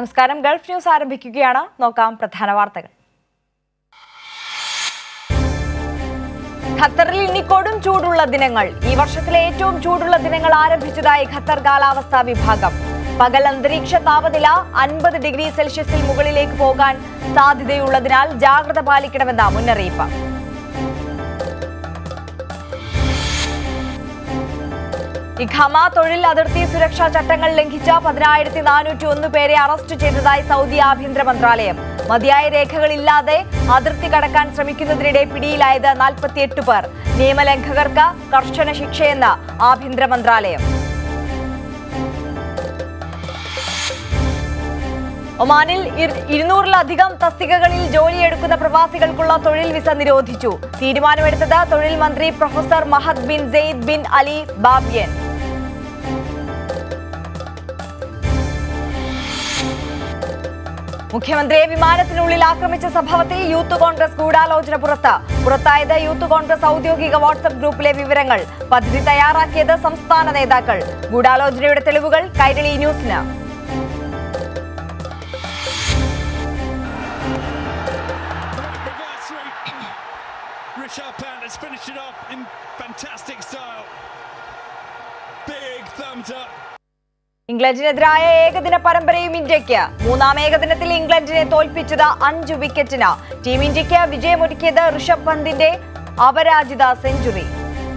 നമസ്കാരം Gulf news ആരംഭിക്കുകയാണ് നോക്കാം പ്രധാന വാർത്തകൾ ഖത്തറിൽ ഇനി കൊടും ചൂടുള്ള ദിനങ്ങൾ ഈ വർഷത്തിലെ ഏറ്റവും ചൂടുള്ള ദിനങ്ങൾ ആരംഭിച്ചതായി ഖത്തർ കാലാവസ്ഥാ വിഭാഗം പകൽ അന്തരീക്ഷ താപനില അൻപത് ഡിഗ്രി സെൽഷ്യസിൽ മുകളിലേക്ക് പോകാൻ സാധ്യതയുള്ളതിനാൽ ജാഗ്രത പാലിക്കണമെന്ന മുന്നറിയിപ്പ് ഇഖമ തൊഴിൽ അതിർത്തി സുരക്ഷാ ചട്ടങ്ങൾ ലംഘിച്ച പതിനായിരത്തി നാനൂറ്റി ഒന്ന് പേരെ അറസ്റ്റ് ചെയ്തതായി സൗദി ആഭ്യന്തര മന്ത്രാലയം മതിയായ രേഖകളില്ലാതെ അതിർത്തി കടക്കാൻ ശ്രമിക്കുന്നതിനിടെ പിടിയിലായത് നാൽപ്പത്തിയെട്ട് പേർ നിയമലംഘകർക്ക് കർശന ശിക്ഷയെന്ന് ആഭ്യന്തര മന്ത്രാലയം ഒമാനിൽ ഇരു- ഇരുന്നൂറിലധികം തസ്തികകളിൽ ജോലിയെടുക്കുന്ന പ്രവാസികൾക്കുള്ള തൊഴിൽ വിസ നിരോധിച്ചു തീരുമാനമെടുത്തത് തൊഴിൽ മന്ത്രി professor Mahad bin Said bin Ali ബാബിയൻ മുഖ്യമന്ത്രിയെ വിമാനത്തിനുള്ളിൽ ആക്രമിച്ച സംഭവത്തിൽ യൂത്ത് കോൺഗ്രസ് ഗൂഢാലോചന പുറത്ത് പുറത്തായത് യൂത്ത് കോൺഗ്രസ് ഔദ്യോഗിക വാട്സ്ആപ്പ് ഗ്രൂപ്പിലെ വിവരങ്ങൾ പദ്ധതി തയ്യാറാക്കിയത് സംസ്ഥാന നേതാക്കൾ ഗൂഢാലോചനയുടെ തെളിവുകൾ കൈരളി ന്യൂസിന് Reverse sweep. Richard Pant has finished it off in fantastic style. Big thumbs up. ഇംഗ്ലണ്ടിനെതിരായ ഏകദിന പരമ്പരയും ഇന്ത്യയ്ക്ക് മൂന്നാം ഏകദിനത്തിൽ ഇംഗ്ലണ്ടിനെ തോൽപ്പിച്ചത് അഞ്ച് വിക്കറ്റിന് ടീം ഇന്ത്യയ്ക്ക് വിജയമൊരുക്കിയത് ഋഷഭ് പന്തിന്റെ അപരാജിത സെഞ്ചുറി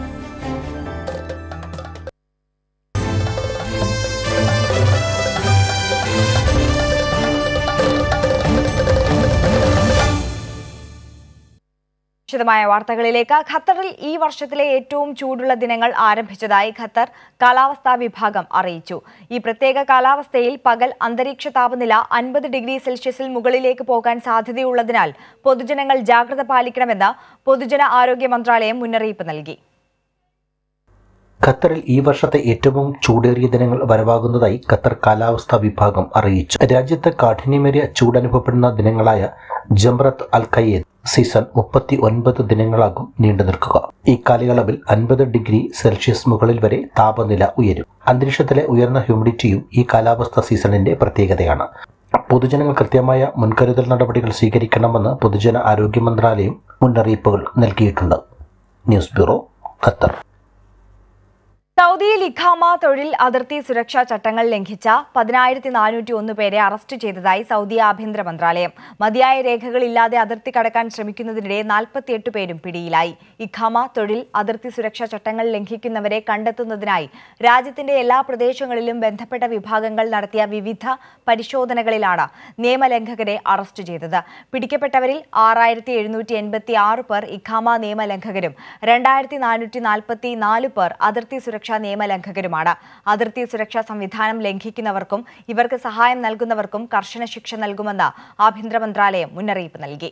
വിശദമായ വാർത്തകളിലേക്ക് ഖത്തറിൽ ഈ വർഷത്തിലെ ഏറ്റവും ചൂടുള്ള ദിനങ്ങൾ ആരംഭിച്ചതായി ഖത്തർ കാലാവസ്ഥാ വിഭാഗം അറിയിച്ചു ഈ പ്രത്യേക കാലാവസ്ഥയിൽ പകൽ അന്തരീക്ഷ താപനില അൻപത് ഡിഗ്രി സെൽഷ്യസിൽ മുകളിലേക്ക് പോകാൻ സാധ്യതയുള്ളതിനാൽ പൊതുജനങ്ങൾ ജാഗ്രത പാലിക്കണമെന്ന് പൊതുജന ആരോഗ്യ മന്ത്രാലയം മുന്നറിയിപ്പ് നൽകി ഖത്തറിൽ ഈ വർഷത്തെ ഏറ്റവും ചൂടേറിയ ദിനങ്ങൾ വരവാകുന്നതായി ഖത്തർ കാലാവസ്ഥാ വിഭാഗം അറിയിച്ചു രാജ്യത്ത് കാഠിന്യമേറിയ ചൂടനുഭവപ്പെടുന്ന ദിനങ്ങളായ ജംറത്ത് അൽ ഖയ്യദ് സീസൺ മുപ്പത്തി ഒൻപത് ദിനങ്ങളാകും നീണ്ടു നിൽക്കുക ഈ കാലയളവിൽ അൻപത് ഡിഗ്രി സെൽഷ്യസ് മുകളിൽ വരെ താപനില ഉയരും അന്തരീക്ഷത്തിലെ ഉയർന്ന ഹ്യൂമിഡിറ്റിയും ഈ കാലാവസ്ഥ സീസണിന്റെ പ്രത്യേകതയാണ് പൊതുജനങ്ങൾ കൃത്യമായ മുൻകരുതൽ നടപടികൾ സ്വീകരിക്കണമെന്ന് പൊതുജന ആരോഗ്യ മന്ത്രാലയം മുന്നറിയിപ്പുകൾ നൽകിയിട്ടുണ്ട് ന്യൂസ് ബ്യൂറോ ഖത്തർ സൗദിയിൽ ഇഖാമ തൊഴിൽ അതിർത്തി സുരക്ഷാ ചട്ടങ്ങൾ ലംഘിച്ച പതിനായിരത്തി നാനൂറ്റി ഒന്ന് പേരെ അറസ്റ്റ് ചെയ്തതായി സൗദി ആഭ്യന്തര മന്ത്രാലയം മതിയായ രേഖകളില്ലാതെ അതിർത്തി കടക്കാൻ ശ്രമിക്കുന്നതിനിടെ നാൽപ്പത്തിയെട്ട് പേരും പിടിയിലായി ഇഖാമ തൊഴിൽ അതിർത്തി സുരക്ഷാ ചട്ടങ്ങൾ ലംഘിക്കുന്നവരെ കണ്ടെത്തുന്നതിനായി രാജ്യത്തിന്റെ എല്ലാ പ്രദേശങ്ങളിലും ബന്ധപ്പെട്ട വിഭാഗങ്ങൾ നടത്തിയ വിവിധ പരിശോധനകളിലാണ് നിയമലംഘകരെ അറസ്റ്റ് ചെയ്തത് പിടിക്കപ്പെട്ടവരിൽ ആറായിരത്തി എഴുന്നൂറ്റി എൺപത്തി ആറ് പേർ ഇഖാമ നിയമലംഘകരും രണ്ടായിരത്തി നാനൂറ്റി നാൽപ്പത്തി നാല് പേർ അതിർത്തി സുരക്ഷാ നിയമലംഘകരുമാണ് അതിർത്തി സുരക്ഷാ സംവിധാനം ലംഘിക്കുന്നവർക്കും ഇവർക്ക് സഹായം നൽകുന്നവർക്കും കർശന ശിക്ഷ നൽകുമെന്ന് ആഭ്യന്തര മന്ത്രാലയം മുന്നറിയിപ്പ് നൽകി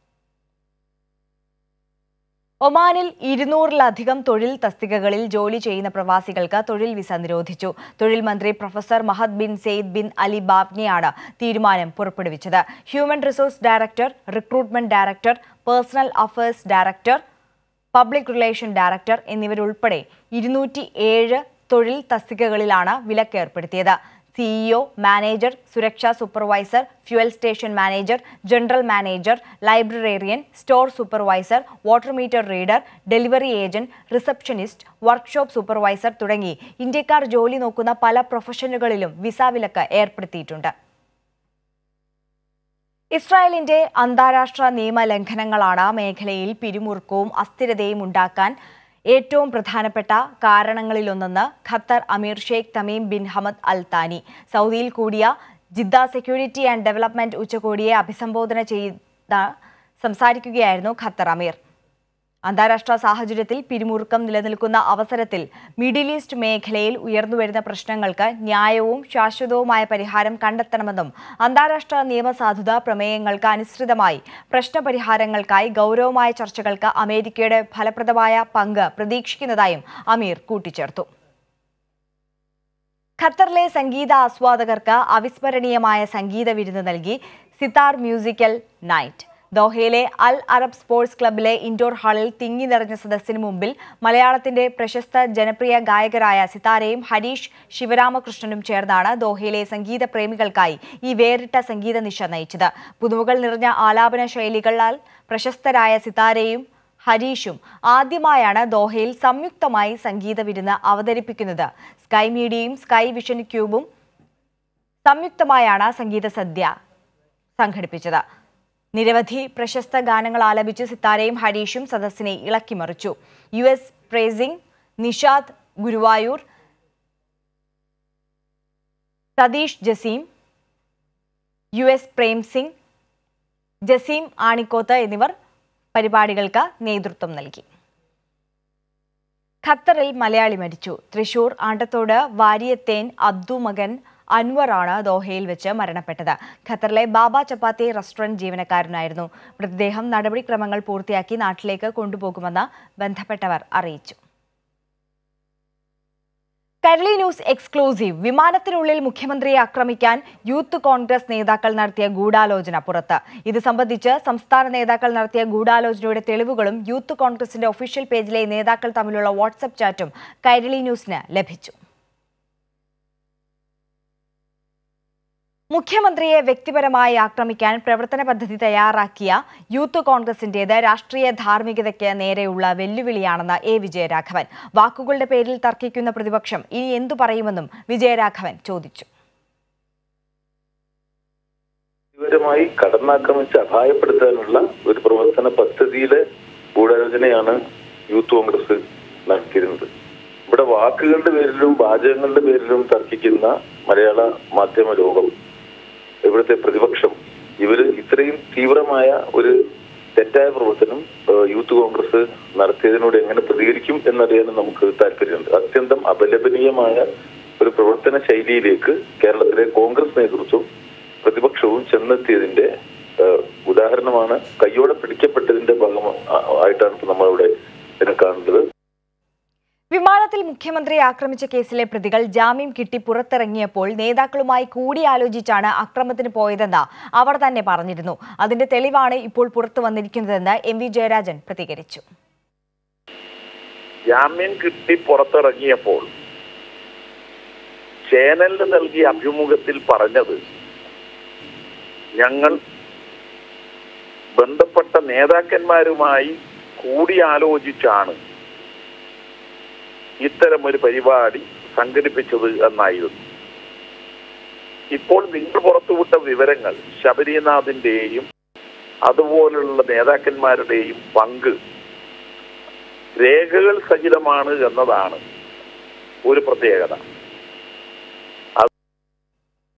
ഒമാനിൽ ഇരുന്നൂറിലധികം തൊഴിൽ തസ്തികകളിൽ ജോലി ചെയ്യുന്ന പ്രവാസികൾക്ക് തൊഴിൽ വിസ നിരോധിച്ചു തൊഴിൽ മന്ത്രി professor Mahad bin Said bin Ali ബാബ്നിയാണ് തീരുമാനം പുറപ്പെടുവിച്ചത് human resource director recruitment director personnel affairs director public relation director എന്നിവരുൾപ്പെടെ ഇരുന്നൂറ്റി ഏഴ് തൊഴിൽ തസ്തികകളിലാണ് വിലക്ക് ഏർപ്പെടുത്തിയത് സിഇഒ മാനേജർ സുരക്ഷാ supervisor fuel station manager general manager librarian store supervisor water meter reader delivery agent receptionist workshop supervisor തുടങ്ങി ഇന്ത്യക്കാർ ജോലി നോക്കുന്ന പല പ്രൊഫഷനുകളിലും വിസ വിലക്ക് ഏർപ്പെടുത്തിയിട്ടുണ്ട് ഇസ്രായേലിന്റെ അന്താരാഷ്ട്ര നിയമ ലംഘനങ്ങളാണ് മേഖലയിൽ പിരിമുറുക്കവും അസ്ഥിരതയും ഉണ്ടാക്കാൻ ഏറ്റവും പ്രധാനപ്പെട്ട കാരണങ്ങളിലൊന്നെന്ന് ഖത്തർ അമീർ ഷെയ്ഖ് Tamim bin Hamad Al Thani സൗദിയിൽ കൂടിയ ജിദ്ദ സെക്യൂരിറ്റി ആൻഡ് ഡെവലപ്മെന്റ് ഉച്ചകോടിയെ അഭിസംബോധന ചെയ്ത സംസാരിക്കുകയായിരുന്നു ഖത്തർ അമീർ അന്താരാഷ്ട്ര സാഹചര്യത്തിൽ പിരിമുറുക്കം നിലനിൽക്കുന്ന അവസരത്തിൽ മിഡിൽ ഈസ്റ്റ് മേഖലയിൽ ഉയർന്നുവരുന്ന പ്രശ്നങ്ങൾക്ക് ന്യായവും ശാശ്വതവുമായ പരിഹാരം കണ്ടെത്തണമെന്നും അന്താരാഷ്ട്ര നിയമസാധുത പ്രമേയങ്ങൾക്ക് അനുസൃതമായി പ്രശ്നപരിഹാരങ്ങൾക്കായി ഗൗരവമായ ചർച്ചകൾക്ക് അമേരിക്കയുടെ ഫലപ്രദമായ പങ്ക് പ്രതീക്ഷിക്കുന്നതായും അമീർ കൂട്ടിച്ചേർത്തു ഖത്തറിലെ സംഗീത ആസ്വാദകർക്ക് അവിസ്മരണീയമായ സംഗീത വിരുന്ന് നൽകി സിതാർ മ്യൂസിക്കൽ നൈറ്റ് ദോഹയിലെ അൽ അറബ് സ്പോർട്സ് ക്ലബിലെ ഇൻഡോർ ഹാളിൽ തിങ്ങി നിറഞ്ഞ സദസ്സിന് മുമ്പിൽ മലയാളത്തിന്റെ പ്രശസ്ത ജനപ്രിയ ഗായകരായ സിതാരയും ഹരീഷ് ശിവരാമകൃഷ്ണനും ചേർന്നാണ് ദോഹയിലെ സംഗീത പ്രേമികൾക്കായി ഈ വേറിട്ട സംഗീത നിശ നയിച്ചത് പുതുമകൾ നിറഞ്ഞ ആലാപന ശൈലികളാൽ പ്രശസ്തരായ സിതാരയും ഹരീഷും ആദ്യമായാണ് ദോഹയിൽ സംയുക്തമായി സംഗീത വിരുന്ന് അവതരിപ്പിക്കുന്നത് സ്കൈ മീഡിയയും സ്കൈ വിഷൻ ക്യൂബും സംയുക്തമായാണ് സംഗീത സദ്യ സംഘടിപ്പിച്ചത് നിരവധി പ്രശസ്ത ഗാനങ്ങൾ ആലപിച്ച് സിത്താരയും ഹരീഷും സദസ്സിനെ ഇളക്കിമറിച്ചു യു എസ് പ്രേസിംഗ് നിഷാദ് ഗുരുവായൂർ സതീഷ് ജസീം യു എസ് പ്രേം സിംഗ് ജസീം ആണിക്കോത്ത് എന്നിവർ പരിപാടികൾക്ക് നേതൃത്വം നൽകി ഖത്തറിൽ മലയാളി മരിച്ചു തൃശൂർ ആണ്ടത്തോട് വാരിയത്തേൻ അബ്ദു മകൻ അൻവറാണ് ദോഹയിൽ വെച്ച് മരണപ്പെട്ടത് ഖത്തറിലെ ബാബ ചപ്പാത്തി റെസ്റ്റോറന്റ് ജീവനക്കാരനായിരുന്നു മൃതദേഹം നടപടിക്രമങ്ങൾ പൂർത്തിയാക്കി നാട്ടിലേക്ക് കൊണ്ടുപോകുമെന്ന് ബന്ധപ്പെട്ടവർ അറിയിച്ചു കരളി ന്യൂസ് എക്സ്ക്ലൂസീവ് വിമാനത്തിനുള്ളിൽ മുഖ്യമന്ത്രിയെ ആക്രമിക്കാൻ യൂത്ത് കോൺഗ്രസ് നേതാക്കൾ നടത്തിയ ഗൂഢാലോചന പുറത്ത് ഇത് സംബന്ധിച്ച് സംസ്ഥാന നേതാക്കൾ നടത്തിയ ഗൂഢാലോചനയുടെ തെളിവുകളും യൂത്ത് കോൺഗ്രസിന്റെ ഒഫീഷ്യൽ പേജിലെ നേതാക്കൾ തമ്മിലുള്ള വാട്സപ്പ് ചാറ്റും കൈരളി ന്യൂസിന് ലഭിച്ചു മുഖ്യമന്ത്രിയെ വ്യക്തിപരമായി ആക്രമിക്കാൻ പ്രവർത്തന പദ്ധതി തയ്യാറാക്കിയ യൂത്ത് കോൺഗ്രസിന്റേത് രാഷ്ട്രീയ ധാർമ്മികതയ്ക്ക് നേരെയുള്ള വെല്ലുവിളിയാണെന്ന് എ വിജയരാഘവൻ വാക്കുകളുടെ പേരിൽ തർക്കിക്കുന്ന പ്രതിപക്ഷം ഇനി എന്തു പറയുമെന്നും വിജയരാഘവൻ ചോദിച്ചു വ്യക്തിപരമായി കടന്നാക്രമിച്ച് അപായപ്പെടുത്താനുള്ള ഒരു പ്രവർത്തന പദ്ധതിയിലെ ഗൂഢാലോചനയാണ് യൂത്ത് കോൺഗ്രസ് നടത്തിയിരുന്നത് ഇവിടെ വാക്കുകളുടെ പേരിലും വാചകങ്ങളുടെ പേരിലും തർക്കിക്കുന്ന മലയാള മാധ്യമ ലോകം ഇവിടുത്തെ പ്രതിപക്ഷം ഇവര് ഇത്രയും തീവ്രമായ ഒരു തെറ്റായ പ്രവർത്തനം ഏഹ്, യൂത്ത് കോൺഗ്രസ് നടത്തിയതിനോട് എങ്ങനെ പ്രതികരിക്കും എന്നറിയാനും നമുക്ക് താല്പര്യമുണ്ട് അത്യന്തം അപലപനീയമായ ഒരു പ്രവർത്തന ശൈലിയിലേക്ക് കേരളത്തിലെ കോൺഗ്രസ് നേതൃത്വം പ്രതിപക്ഷവും ചെന്നെത്തിയതിന്റെ ഏഹ്, ഉദാഹരണമാണ് കയ്യോടെ പിടിക്കപ്പെട്ടതിന്റെ ഭാഗം ആ- ആയിട്ടാണ് ഇപ്പൊ നമ്മളിവിടെ ഇതിനെ കാണുന്നത് വിമാനത്തിൽ മുഖ്യമന്ത്രിയെ ആക്രമിച്ച കേസിലെ പ്രതികൾ ജാമ്യം കിട്ടി പുറത്തിറങ്ങിയപ്പോൾ നേതാക്കളുമായി കൂടിയാലോചിച്ചാണ് അക്രമത്തിന് പോയതെന്ന് അവർ തന്നെ പറഞ്ഞിരുന്നു അതിന്റെ തെളിവാണ് ഇപ്പോൾ പുറത്തു വന്നിരിക്കുന്നതെന്ന് എം വി ജയരാജൻ പ്രതികരിച്ചു ജാമ്യം കിട്ടി പുറത്തിറങ്ങിയപ്പോൾ ചേനലിന് നൽകിയ അഭിമുഖത്തിൽ പറഞ്ഞത് ഞങ്ങൾ ബന്ധപ്പെട്ട നേതാക്കന്മാരുമായി കൂടിയാലോചിച്ചാണ് ഇത്തരമൊരു പരിപാടി സംഘടിപ്പിച്ചത് എന്നായിരുന്നു ഇപ്പോൾ നിങ്ങൾ പുറത്തുവിട്ട വിവരങ്ങൾ ശബരിനാഥിന്റെയും അതുപോലുള്ള നേതാക്കന്മാരുടെയും പങ്ക് രേഖകൾ സഹിതമാണ് എന്നതാണ് ഒരു പ്രത്യേകത